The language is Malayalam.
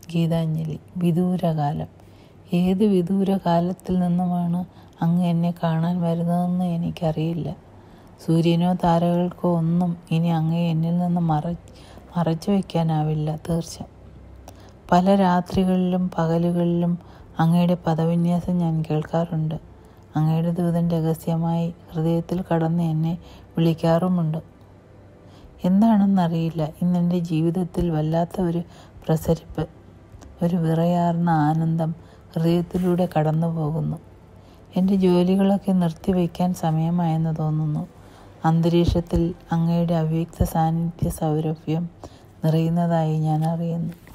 ഗീതാഞ്ജലി വിദൂരകാലം ഏത് വിദൂരകാലത്തിൽ നിന്നുമാണ് അങ്ങ് എന്നെ കാണാൻ വരുന്നതെന്ന് എനിക്കറിയില്ല സൂര്യനോ താരകൾക്കോ ഒന്നും ഇനി അങ്ങയെ എന്നിൽ നിന്ന് മറ മറച്ചു വയ്ക്കാനാവില്ല തീർച്ച പല രാത്രികളിലും പകലുകളിലും അങ്ങയുടെ പദവിന്യാസം ഞാൻ കേൾക്കാറുണ്ട് അങ്ങയുടെ ദൂതൻ രഹസ്യമായി ഹൃദയത്തിൽ കടന്ന് എന്നെ വിളിക്കാറുമുണ്ട് എന്താണെന്നറിയില്ല ഇന്നെൻ്റെ ജീവിതത്തിൽ വല്ലാത്ത ഒരു പ്രസരിപ്പ് ഒരു വിറയാർന്ന ആനന്ദം ഹൃദയത്തിലൂടെ കടന്നു പോകുന്നു എൻ്റെ ജോലികളൊക്കെ നിർത്തിവെക്കാൻ സമയമായെന്ന് തോന്നുന്നു അന്തരീക്ഷത്തിൽ അങ്ങയുടെ അവ്യക്ത സാന്നിധ്യ സൗരഭ്യം നിറയുന്നതായി ഞാൻ അറിയുന്നു